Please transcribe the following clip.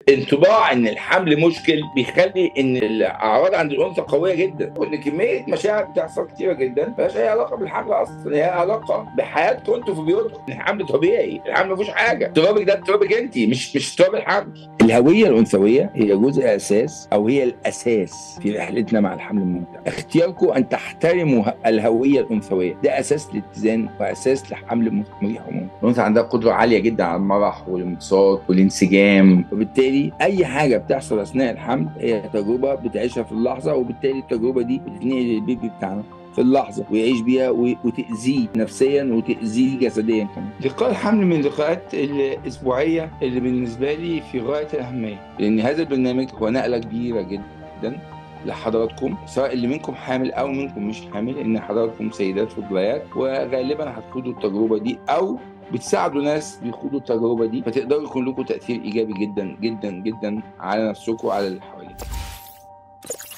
انطباع ان الحمل مشكل بيخلي ان الاعراض عند الانثى قويه جدا وان كميه مشاعر بتحصل كتيره جدا ملهاش اي علاقه بالحمل اصلا هي علاقه بحياتكم انتوا في بيوتكم الحمل طبيعي الحمل ما فيهوش حاجه اضطرابك ده اضطرابك انت مش مش اضطراب الحمل الهويه الانثويه هي جزء اساس او هي الاساس في رحلتنا مع الحمل الممتع اختياركم ان تحترموا الهويه الانثويه ده اساس الاتزان واساس لحمل مريح وممتع الانثى عندها قدره عاليه جدا على المرح والانبساط والانسجام وبالتالي اي حاجه بتحصل اثناء الحمل هي تجربه بتعيشها في اللحظه وبالتالي التجربه دي بتتنقل للبيبي بتاعنا في اللحظه ويعيش بيها وتاذيه نفسيا وتاذيه جسديا كمان. لقاء الحمل من اللقاءات الاسبوعيه اللي بالنسبه لي في غايه الاهميه لان هذا البرنامج هو نقله كبيره جدا لحضراتكم سواء اللي منكم حامل او منكم مش حامل ان حضراتكم سيدات فضليات وغالبا هتخوضوا التجربه دي او بتساعدوا ناس بيخوضوا التجربه دي فتقدروا يكون لكم تاثير ايجابي جدا جدا جدا على نفسكم وعلى اللي حواليكم